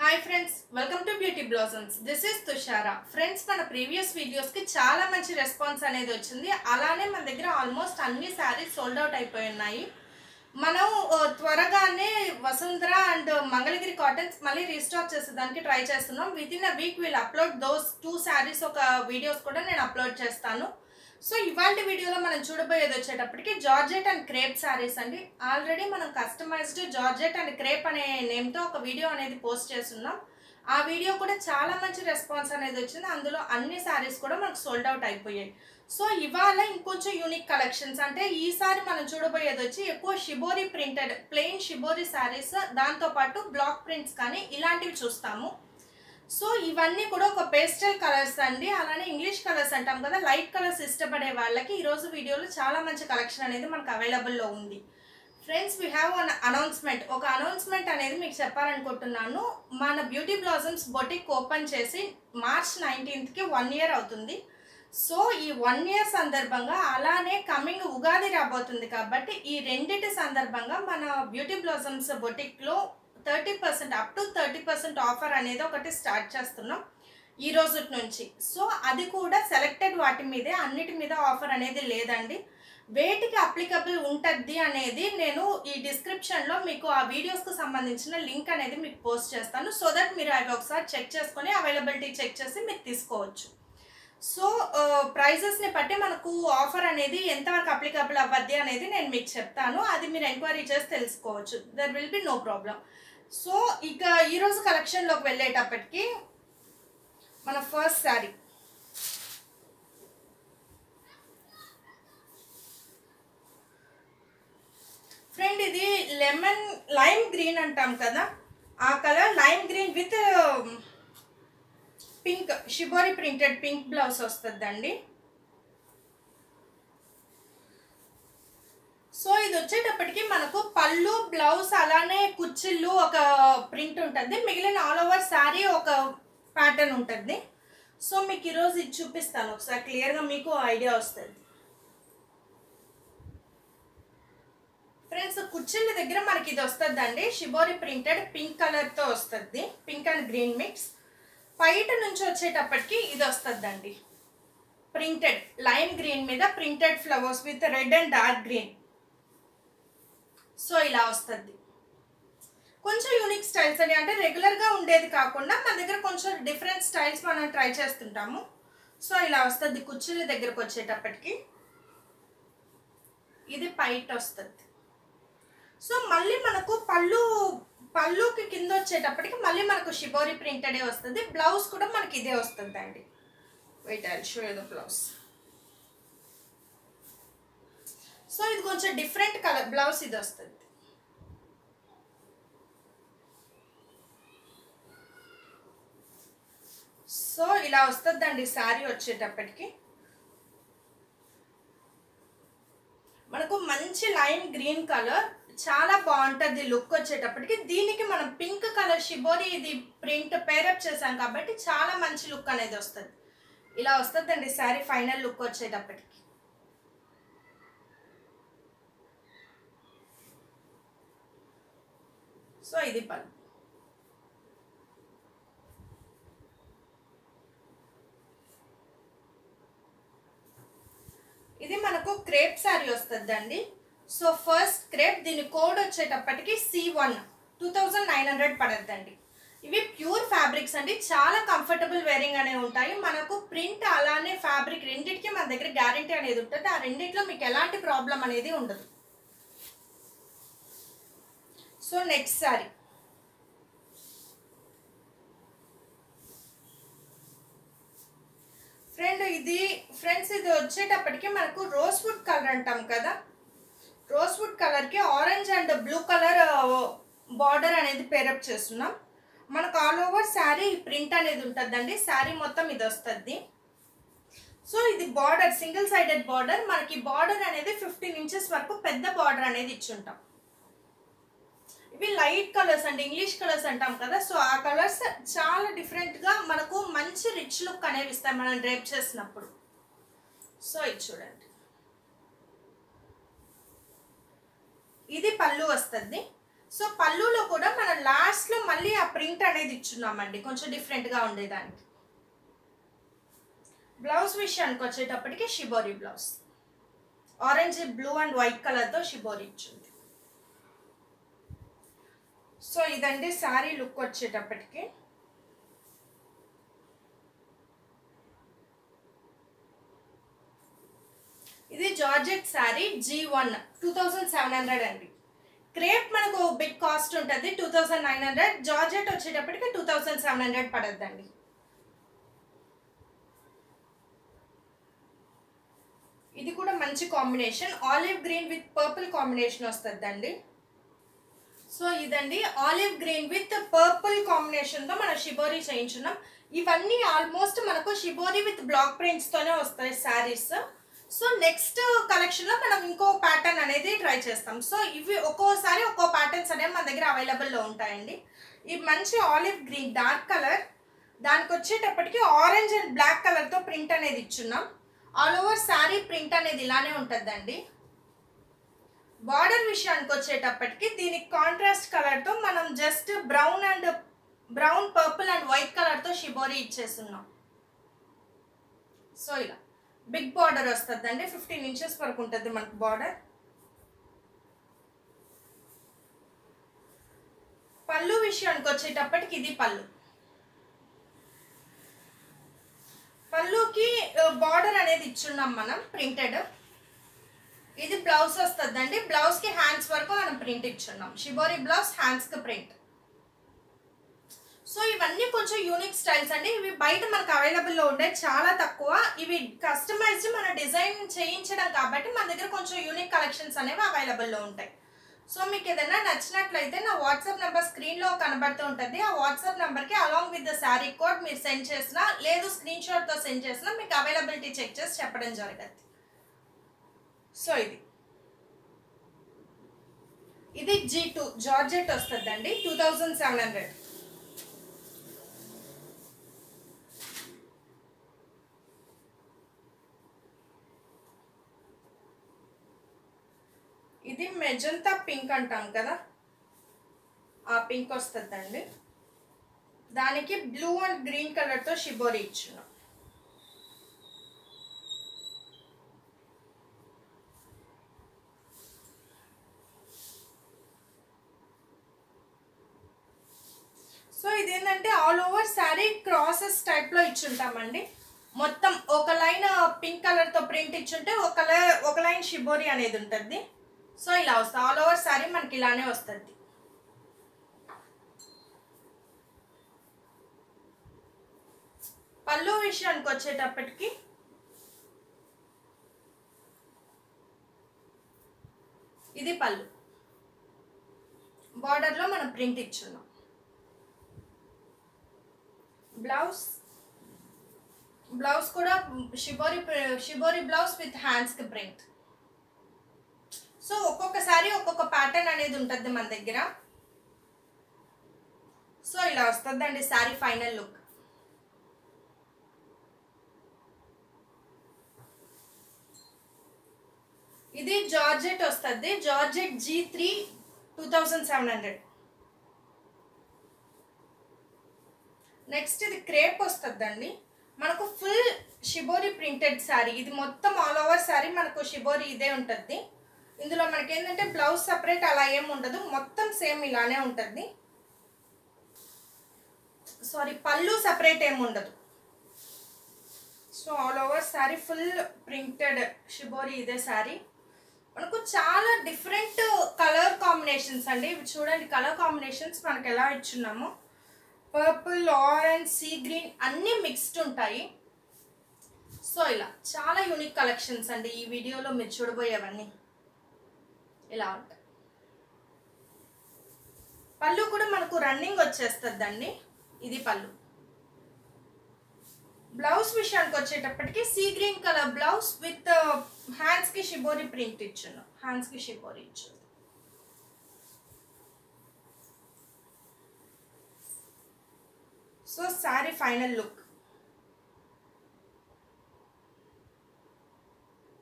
hi friends welcome to beauty blossoms this is Tushara friends మన previous వీడియోస్కి చాలా మంచి రెస్పాన్స్ అనేది వచ్చింది అలానే మన దగ్గర ఆల్మోస్ట్ అన్ని శారీస్ సోల్డ్ అవుట్ అయిపోయి ఉన్నాయి మనం ఆ, త్వరగానే వసుంధర అండ్ మంగళగిరి కాటన్స్ మళ్ళీ రీస్టాక్ చేసేదానికి ట్రై చేస్తున్నాం with in a week we'll upload those two saris ఒక వీడియోస్ కూడా నేను అప్లోడ్ చేస్తాను సో ఇవాళ వీడియోలో మనం చూడబోయేది వచ్చేటప్పటికి జార్జెట్ అండ్ క్రేప్ శారీస్ అండి ఆల్రెడీ మనం కస్టమైజ్డ్ జార్జెట్ అండ్ క్రేప్ అనే నేమ్తో ఒక వీడియో అనేది పోస్ట్ చేస్తున్నాం ఆ వీడియో కూడా చాలా మంచి రెస్పాన్స్ అనేది వచ్చింది అందులో అన్ని శారీస్ కూడా మనకు సోల్డ్ అవుట్ అయిపోయాయి సో ఇవాళ ఇంకొంచెం యూనిక్ కలెక్షన్స్ అంటే ఈసారి మనం చూడబోయేది వచ్చి ఎక్కువ shibori printed plain shibori saris దాంతోపాటు బ్లాక్ ప్రింట్స్ కానీ ఇలాంటివి చూస్తాము సో ఇవన్నీ కూడా ఒక పేస్టల్ కలర్స్ అండి అలానే ఇంగ్లీష్ కలర్స్ అంటాం కదా లైట్ కలర్స్ ఇష్టపడే వాళ్ళకి ఈరోజు వీడియోలో చాలా మంచి కలెక్షన్ అనేది మనకు అవైలబుల్లో ఉంది friends we have an announcement ఒక అనౌన్స్మెంట్ అనేది మీకు చెప్పాలనుకుంటున్నాను మన బ్యూటీ బ్లాజమ్స్ బొటిక్ ఓపెన్ చేసి మార్చ్ నైన్టీన్త్కి వన్ ఇయర్ అవుతుంది సో ఈ వన్ ఇయర్ సందర్భంగా అలానే కమింగ్ ఉగాది రాబోతుంది కాబట్టి ఈ రెండిటి సందర్భంగా మన బ్యూటీ బ్లాజమ్స్ బొటిక్లో thirty percent up to thirty percent offer అనేది ఒకటి స్టార్ట్ చేస్తున్నాం ఈ రోజు నుంచి సో అది కూడా సెలెక్టెడ్ వాటి మీదే అన్నిటి మీద ఆఫర్ అనేది లేదండి వేటికి అప్లికబుల్ ఉంటుంది అనేది నేను ఈ డిస్క్రిప్షన్లో మీకు ఆ వీడియోస్కి సంబంధించిన లింక్ అనేది మీకు పోస్ట్ చేస్తాను సో దట్ మీరు అవి ఒకసారి చెక్ చేసుకొని అవైలబిలిటీ చెక్ చేసి మీరు తీసుకోవచ్చు సో ప్రైజెస్ని బట్టి మనకు ఆఫర్ అనేది ఎంతవరకు అప్లికబుల్ అవ్వద్ది అనేది నేను మీకు చెప్తాను అది మీరు ఎంక్వైరీ చేసి తెలుసుకోవచ్చు there will be no problem so ఇక ఈరోజు కలెక్షన్లోకి వెళ్ళేటప్పటికి మన ఫస్ట్ శారీ ఫ్రెండ్ ఇది లెమన్ లైమ్ గ్రీన్ అంటాం కదా ఆ colour lime green with pink shibori printed pink blouse వస్తుందండి సో ఇది వచ్చేటప్పటికి మనకు పళ్ళు బ్లౌజ్ అలానే కుచ్చిళ్ళు ఒక ప్రింట్ ఉంటుంది మిగిలిన ఆల్ ఓవర్ శారీ ఒక ప్యాటర్న్ ఉంటుంది సో మీకు ఈరోజు ఇది చూపిస్తాను ఒకసారి క్లియర్గా మీకు ఐడియా వస్తుంది ఫ్రెండ్స్ కుచ్చిళ్ళ దగ్గర మనకి ఇది వస్తుందండి షిబోరి ప్రింటెడ్ పింక్ కలర్తో వస్తుంది పింక్ అండ్ గ్రీన్ మిక్స్ బయట నుంచి వచ్చేటప్పటికి ఇది వస్తుందండి ప్రింటెడ్ లైమ్ గ్రీన్ మీద printed flowers with red and dark green so ఇలా వస్తుంది కొంచెం యూనిక్ స్టైల్స్ అని అంటే రెగ్యులర్గా ఉండేది కాకుండా మన దగ్గర కొంచెం డిఫరెంట్ స్టైల్స్ మనం ట్రై చేస్తుంటాము సో ఇలా వస్తుంది కుర్చీల దగ్గరకు వచ్చేటప్పటికి ఇది పైట్ వస్తుంది సో మళ్ళీ మనకు పళ్ళు పళ్ళుకి కింద వచ్చేటప్పటికి మళ్ళీ మనకు షిబోరి ప్రింటెడే వస్తుంది బ్లౌజ్ కూడా మనకి ఇదే వస్తుంది అండి wait I show the blouse so ఇది కొంచెం డిఫరెంట్ కలర్ బ్లౌజ్ ఇది వస్తుంది సో ఇలా వస్తుందండి శారీ వచ్చేటప్పటికి మనకు మంచి లైమ్ గ్రీన్ కలర్ చాలా బాగుంటుంది లుక్ వచ్చేటప్పటికి దీనికి మనం పింక్ కలర్ షిబోరి ఇది ప్రింట్ పేరప్ చేసాం కాబట్టి చాలా మంచి లుక్ అనేది వస్తుంది ఇలా వస్తుందండి శారీ ఫైనల్ లుక్ వచ్చేటప్పటికి సో ఇది పళ్ళు ఇది మనకు క్రేప్ శారీ వస్తుందండి సో ఫస్ట్ క్రేప్ దీని కోడ్ వచ్చేటప్పటికి C one two thousand nine hundred పడద్దండి ఇవి ప్యూర్ ఫ్యాబ్రిక్స్ అండి చాలా కంఫర్టబుల్ వేరింగ్ అనేవి ఉంటాయి మనకు ప్రింట్ అలానే ఫ్యాబ్రిక్ రెండింటికి మన దగ్గర గ్యారంటీ అనేది ఉంటుంది ఆ రెండింటిలో మీకు ఎలాంటి ప్రాబ్లం అనేది ఉండదు సో నెక్స్ట్ శారీ ఫ్రెండ్ ఇది ఫ్రెండ్స్ ఇది వచ్చేటప్పటికి మనకు రోజ్ వుడ్ కలర్ అంటాం కదా రోజ్ వుడ్ కలర్కి orange and blue colour border అనేది పేరప్ చేస్తున్నాం మనకు ఆల్ ఓవర్ శారీ ప్రింట్ అనేది ఉంటుందండి శారీ మొత్తం ఇది వస్తుంది సో ఇది బార్డర్ సింగిల్ సైడెడ్ బార్డర్ మనకి బార్డర్ అనేది ఫిఫ్టీన్ ఇంచెస్ వరకు పెద్ద బార్డర్ అనేది ఇచ్చుంటాం ఇవి లైట్ కలర్స్ అండి ఇంగ్లీష్ కలర్స్ అంటాం కదా సో ఆ కలర్స్ చాలా డిఫరెంట్గా మనకు మంచి రిచ్ లుక్ అనేవి ఇస్తాయి మనం డ్రైప్ చేసినప్పుడు సో ఇది చూడండి ఇది పళ్ళు వస్తుంది సో పళ్ళులో కూడా మనం లాస్ట్లో మళ్ళీ ఆ ప్రింట్ అనేది ఇచ్చున్నామండి కొంచెం డిఫరెంట్గా ఉండేదానికి బ్లౌజ్ విషయానికి వచ్చేటప్పటికి shibori blouse orange blue and white కలర్తో షిబోరి ఇచ్చింది సో ఇదండి శారీ లుక్ వచ్చేటప్పటికి ఇది georgette sari G one two thousand seven hundred అండి క్రేప్ మనకు బిగ్ కాస్ట్ ఉంటుంది two thousand nine hundred georgette వచ్చేటప్పటికి టూ థౌజండ్ సెవెన్ హండ్రెడ్ పడద్దండి ఇది కూడా మంచి combination olive green with purple combination వస్తుందండి సో ఇదండి ఆలివ్ గ్రీన్ విత్ పర్పుల్ కాంబినేషన్తో మనం షిబోరి చేయించున్నాం ఇవన్నీ ఆల్మోస్ట్ మనకు షిబోరి విత్ బ్లాక్ ప్రింట్స్తోనే వస్తాయి శారీస్ సో నెక్స్ట్ కలెక్షన్లో మనం ఇంకో ప్యాటర్న్ అనేది ట్రై చేస్తాం సో ఇవి ఒక్కోసారి ఒక్కో ప్యాటర్న్స్ అనేవి మన దగ్గర అవైలబుల్లో ఉంటాయండి ఈ మంచి ఆలివ్ గ్రీన్ డార్క్ కలర్ దానికి వచ్చేటప్పటికి ఆరెంజ్ అండ్ బ్లాక్ కలర్తో ప్రింట్ అనేది ఇచ్చున్నాం ఆల్ ఓవర్ శారీ ప్రింట్ అనేది ఇలానే ఉంటుందండి బార్డర్ విషయానికి వచ్చేటప్పటికి దీనికి కాంట్రాస్ట్ కలర్తో మనం just brown and brown purple and white కలర్తో షిబోరి ఇచ్చేస్తున్నాం సో ఇలా బిగ్ బార్డర్ వస్తుంది అండి ఫిఫ్టీన్ ఇంచెస్ వరకు ఉంటుంది మనకు బార్డర్ పళ్ళు విషయానికి వచ్చేటప్పటికి ఇది పళ్ళు పళ్ళుకి బార్డర్ అనేది ఇచ్చున్నాం మనం ప్రింటెడ్ ఇది బ్లౌజ్ వస్తుందండి బ్లౌజ్కి హ్యాండ్స్ వరకు మనం ప్రింట్ ఇచ్చున్నాం షిబోరి బ్లౌజ్ హ్యాండ్స్కి ప్రింట్ సో ఇవన్నీ కొంచెం యూనిక్ స్టైల్స్ అండి ఇవి బయట మనకు అవైలబుల్లో ఉండే చాలా తక్కువ ఇవి కస్టమైజ్డ్ మన డిజైన్ చేయించడం కాబట్టి మన దగ్గర కొంచెం యూనిక్ కలెక్షన్స్ అనేవి అవైలబుల్లో ఉంటాయి సో మీకు ఏదైనా నచ్చినట్లయితే నా వాట్సాప్ నెంబర్ స్క్రీన్లో కనబడుతూ ఉంటుంది ఆ వాట్సాప్ నెంబర్కి along with the sari code మీరు సెండ్ చేసినా లేదు స్క్రీన్ షాట్తో సెండ్ చేసినా మీకు అవైలబిలిటీ చెక్ చేసి చెప్పడం జరుగుతుంది సో ఇది ఇది జీ టూ జార్జెట్ వస్తుందండి టూ థౌజండ్ సెవెన్ హండ్రెడ్ ఇది మెజంతా పింక్ అంటాం కదా ఆ పింక్ వస్తుందండి దానికి బ్లూ అండ్ గ్రీన్ కలర్తో షిబోరి ఇచ్చున్నాం సో ఇదేంటంటే ఆల్ ఓవర్ శారీ క్రాసెస్ టైప్లో ఇచ్చుంటామండి మొత్తం ఒక లైన్ పింక్ కలర్తో ప్రింట్ ఇచ్చుంటే ఒక లై- ఒక లైన్ షిబోరి అనేది ఉంటుంది సో ఇలా వస్తుంది ఆల్ ఓవర్ శారీ మనకి ఇలానే వస్తుంది పళ్ళు విషయానికి వచ్చేటప్పటికి ఇది పళ్ళు బార్డర్లో మనం ప్రింట్ ఇచ్చున్నాం బ్లౌజ్ బ్లౌజ్ కూడా షిబోరి షిబోరి బ్లౌజ్ విత్ హ్యాండ్స్కి ప్రింట్ సో ఒక్కొక్కసారి ఒక్కొక్క ప్యాటర్న్ అనేది ఉంటుంది మన దగ్గర సో ఇలా వస్తుందండి శారీ ఫైనల్ లుక్ ఇది జార్జెట్ వస్తుంది georgette G three two thousand seven hundred next ఇది క్రేప్ వస్తుందండి మనకు ఫుల్ షిబోరి ప్రింటెడ్ శారీ ఇది మొత్తం ఆల్ ఓవర్ శారీ మనకు షిబోరి ఇదే ఉంటుంది ఇందులో మనకి ఏంటంటే బ్లౌజ్ సపరేట్ అలా ఏం ఉండదు మొత్తం సేమ్ ఇలానే ఉంటుంది సారీ పళ్ళు సపరేట్ ఏమి ఉండదు so all over sari full printed shibori ఇదే శారీ మనకు చాలా డిఫరెంట్ కలర్ కాంబినేషన్స్ అండి ఇవి చూడండి కలర్ కాంబినేషన్స్ మనకి ఎలా ఇచ్చున్నామో పర్పుల్ ఆరెంజ్ సీ గ్రీన్ అన్నీ మిక్స్డ్ ఉంటాయి సో ఇలా చాలా యూనిక్ కలెక్షన్స్ అండి ఈ వీడియోలో మీరు చూడబోయేవన్నీ ఇలా ఉంటాయి పళ్ళు కూడా మనకు రన్నింగ్ వచ్చేస్తుందండి ఇది పళ్ళు బ్లౌజ్ విషయానికి వచ్చేటప్పటికి sea green colour blouse with హ్యాండ్స్కి షిబోరి ప్రింట్ ఇచ్చును హ్యాండ్స్కి షిబోరి ఇచ్చు సో శారీ ఫైనల్ లుక్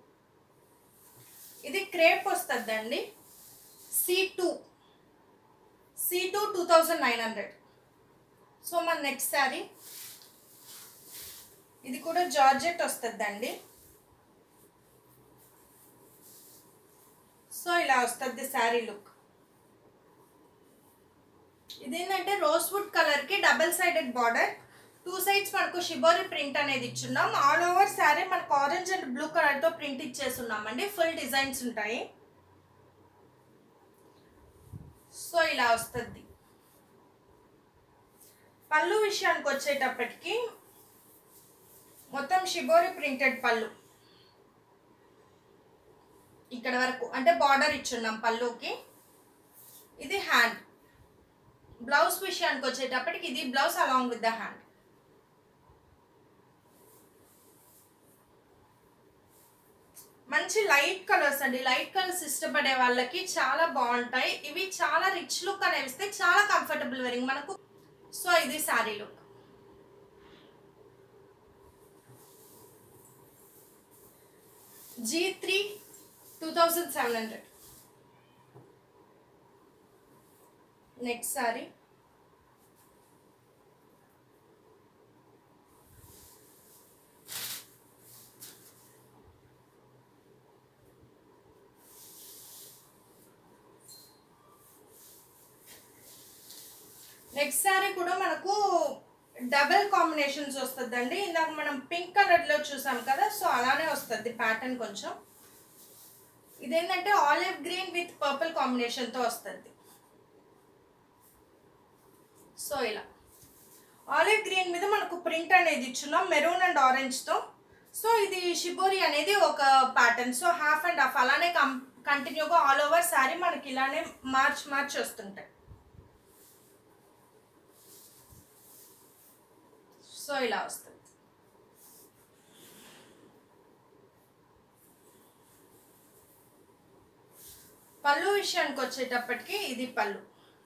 ఇది క్రేప్ వస్తుందండి C two C two two thousand nine hundred so మన నెక్స్ట్ శారీ ఇది కూడా జార్జెట్ వస్తుందండి సో ఇలా వస్తుంది శారీ లుక్ ఇదేంటంటే రోజ్ వుడ్ కలర్కి double sided border two sides మనకు షిబోరి ప్రింట్ అనేది ఇచ్చున్నాం ఆల్ ఓవర్ శారీ మనకు ఆరెంజ్ అండ్ బ్లూ కలర్తో ప్రింట్ ఇచ్చేస్తున్నామండి ఫుల్ డిజైన్స్ ఉంటాయి సో ఇలా వస్తుంది పళ్ళు విషయానికి వచ్చేటప్పటికి మొత్తం షిబోరి ప్రింటెడ్ పళ్ళు ఇక్కడ వరకు అంటే బార్డర్ ఇచ్చున్నాం పళ్ళుకి ఇది హ్యాండ్ బ్లౌజ్ విషయానికి వచ్చేటప్పటికి ఇది blouse along with the hand మంచి లైట్ కలర్స్ అండి లైట్ కలర్స్ ఇష్టపడే వాళ్ళకి చాలా బాగుంటాయి ఇవి చాలా రిచ్ లుక్ అనేవి ఇస్తే చాలా కంఫర్టబుల్ వేరింగ్ మనకు సో ఇది sari look G three two thousand seven hundred next sari next sari కూడా మనకు డబల్ కాంబినేషన్స్ వస్తుందండి ఇందాక మనం పింక్ కలర్లో చూసాం కదా సో అలానే వస్తుంది ప్యాటర్న్ కొంచెం ఇదేంటంటే ఆలివ్ గ్రీన్ విత్ పర్పుల్ కాంబినేషన్తో వస్తుంది సో ఇలా ఆలివ్ గ్రీన్ మీద మనకు ప్రింట్ అనేది ఇచ్చున్నాం మెరూన్ అండ్ ఆరెంజ్తో సో ఇది షిబోరి అనేది ఒక pattern so half and half అలానే కం కంటిన్యూగా ఆల్ ఓవర్ శారీ మనకి ఇలానే మార్చ్ మార్చ్ వస్తుంటాయి సో ఇలా వస్తుంది పళ్ళు విషయానికి వచ్చేటప్పటికి ఇది pallu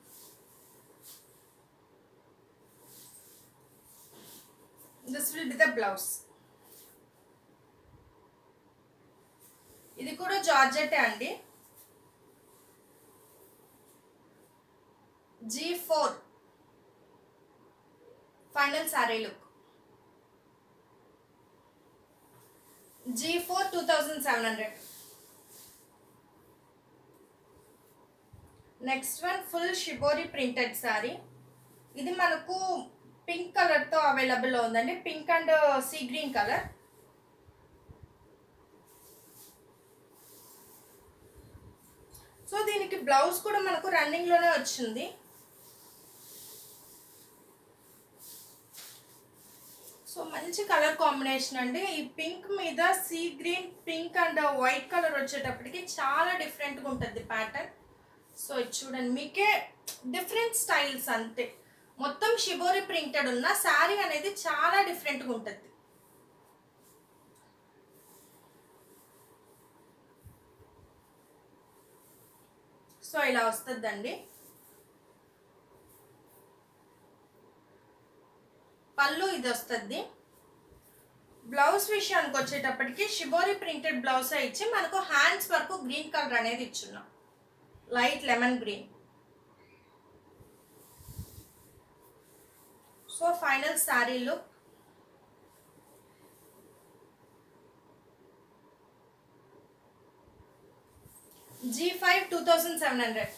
this will be the blouse ఇది కూడా జార్జెటే అండి G four final sari look G four two thousand seven hundred next one full shibori printed sari ఇది మనకు పింక్ కలర్తో అవైలబుల్లో ఉందండి pink and sea green colour so దీనికి బ్లౌజ్ కూడా మనకు రన్నింగ్లోనే వచ్చింది సో మంచి కలర్ కాంబినేషన్ అండి ఈ పింక్ మీద sea green pink and white colour వచ్చేటప్పటికి చాలా డిఫరెంట్గా ఉంటుంది ప్యాటర్న్ సో ఇది చూడండి మీకే డిఫరెంట్ స్టైల్స్ అంతే మొత్తం షిబోరి ప్రింటెడ్ ఉన్న శారీ అనేది చాలా డిఫరెంట్గా ఉంటుంది సో ఇలా వస్తుందండి పళ్ళు ఇది వస్తుంది బ్లౌజ్ విషయానికి వచ్చేటప్పటికి షిబోరి ప్రింటెడ్ బ్లౌజ్ ఇచ్చి మనకు హ్యాండ్స్ వరకు గ్రీన్ కలర్ అనేది ఇచ్చున్నాం light lemon green so final sari look G five two thousand seven hundred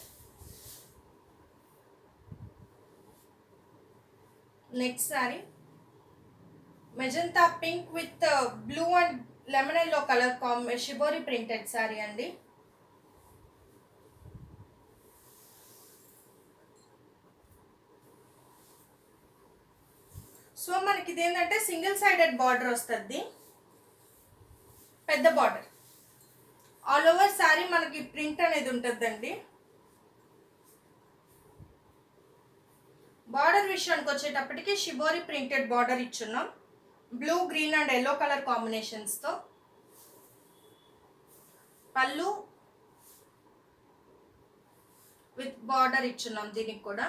next sari magenta pink with blue and lemon yellow colour కాంబి షిబోరి ప్రింటెడ్ శారీ అండి సో మనకి ఇదేంటంటే సింగిల్ సైడెడ్ బార్డర్ వస్తుంది పెద్ద బార్డర్ ఆల్ ఓవర్ శారీ మనకి print అనేది ఉంటుందండి border విషయానికి వచ్చేటప్పటికి షిబోరి ప్రింటెడ్ బార్డర్ ఇచ్చున్నాం blue green and yellow colour కాంబినేషన్స్తో పళ్ళు విత్ బార్డర్ ఇచ్చున్నాం దీనికి కూడా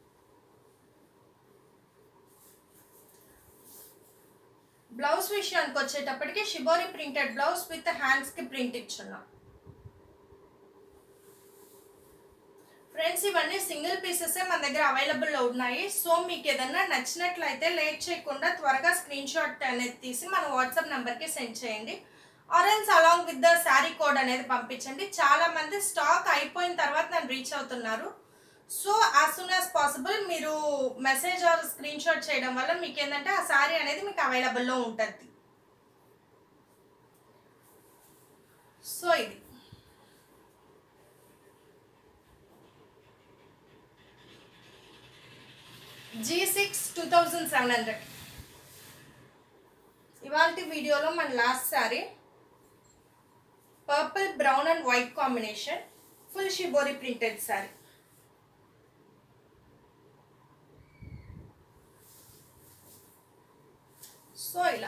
బ్లౌజ్ విషయానికి వచ్చేటప్పటికి షిబోరి ప్రింటెడ్ బ్లౌజ్ విత్ హ్యాండ్స్కి ప్రింట్ ఇచ్చున్నాం ఫ్రెండ్స్ ఫ్రెండ్స్ ఇవన్నీ సింగిల్ పీసెస్ మన దగ్గర అవైలబుల్లో ఉన్నాయి సో మీకు ఏదన్నా నచ్చినట్లయితే లేట్ చేయకుండా త్వరగా స్క్రీన్ షాట్ అనేది తీసి మన వాట్సాప్ నెంబర్కి సెండ్ చేయండి orange along with the sari code అనేది పంపించండి చాలా మంది స్టాక్ అయిపోయిన తర్వాత నన్ను రీచ్ అవుతున్నారు so as soon as possible మీరు మెసేజ్ ఆర్ స్క్రీన్ షాట్ చేయడం వల్ల మీకు ఏంటంటే ఆ శారీ అనేది మీకు అవైలబుల్లో ఉంటుంది సో ఇది G six two thousand seven hundred ఇవాళ వీడియోలో మన last sari purple brown and white combination full shibori printed sari so ఇలా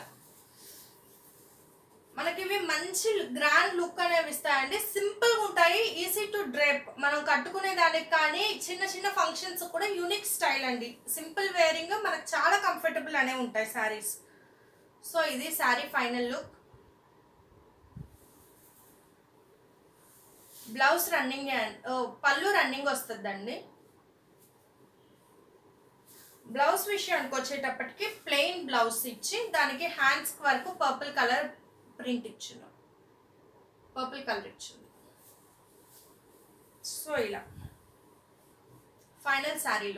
మనకి ఇవి మంచి గ్రాండ్ లుక్ అనేవి ఇస్తాయండి సింపుల్ ఉంటాయి ఈజీ టు డ్రేప్ మనం కట్టుకునే దానికి కానీ చిన్న చిన్న ఫంక్షన్స్ కూడా యూనిక్ స్టైల్ అండి సింపుల్ వేరింగ్ మనకు చాలా కంఫర్టబుల్ అనేవి ఉంటాయి శారీస్ సో ఇది sari final look blouse running pallu running వస్తుందండి బ్లౌజ్ విషయానికి వచ్చేటప్పటికి ప్లెయిన్ బ్లౌజ్ ఇచ్చి దానికి హ్యాండ్స్ వరకు పర్పుల్ కలర్ ప్రింట్ ఇచ్చిన పర్పుల్ కలర్ ఇచ్చింది సో ఇలా ఫైనల్ శారీలో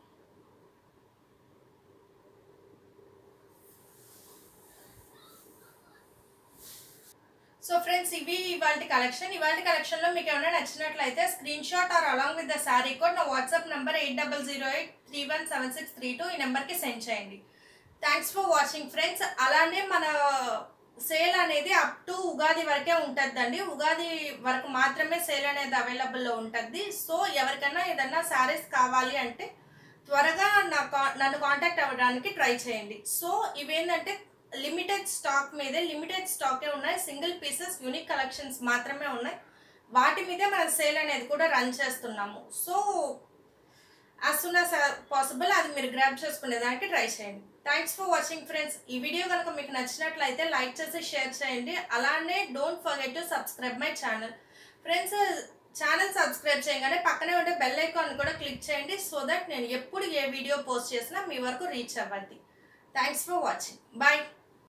సో ఫ్రెండ్స్ ఇవి ఇవాళ కలెక్షన్ ఇవాళ కలెక్షన్లో మీకు ఏమైనా నచ్చినట్లయితే screenshot or along with the sari code నా WhatsApp number eight double zero eight three one seven six three two ఈ నెంబర్కి సెండ్ చేయండి థ్యాంక్స్ ఫర్ వాచింగ్ ఫ్రెండ్స్ అలానే మన సేల్ అనేది అప్ టు ఉగాది వరకే ఉంటుందండి ఉగాది వరకు మాత్రమే సేల్ అనేది అవైలబుల్లో ఉంటుంది సో ఎవరికైనా ఏదన్నా శారీస్ కావాలి అంటే త్వరగా నా కా- నన్ను కాంటాక్ట్ అవ్వడానికి ట్రై చేయండి సో ఇవేంటంటే లిమిటెడ్ స్టాక్ మీదే లిమిటెడ్ స్టాకే ఉన్నాయి సింగిల్ పీసెస్ యూనిక్ కలెక్షన్స్ మాత్రమే ఉన్నాయి వాటి మీదే మనం సేల్ అనేది కూడా రన్ చేస్తున్నాము so as soon as possible అది మీరు గ్రాప్ చేసుకునేదానికి ట్రై చేయండి థ్యాంక్స్ ఫర్ వాచింగ్ ఫ్రెండ్స్ ఈ వీడియో కనుక మీకు నచ్చినట్లయితే లైక్ చేసి షేర్ చేయండి అలానే don't forget to subscribe my channel friends channel subscribe చేయగానే పక్కనే ఉండే బెల్ ఐకాన్ కూడా క్లిక్ చేయండి సో దట్ నేను ఎప్పుడు ఏ వీడియో పోస్ట్ చేసినా మీ వరకు రీచ్ అవ్వద్ది థ్యాంక్స్ ఫర్ వాచింగ్ బాయ్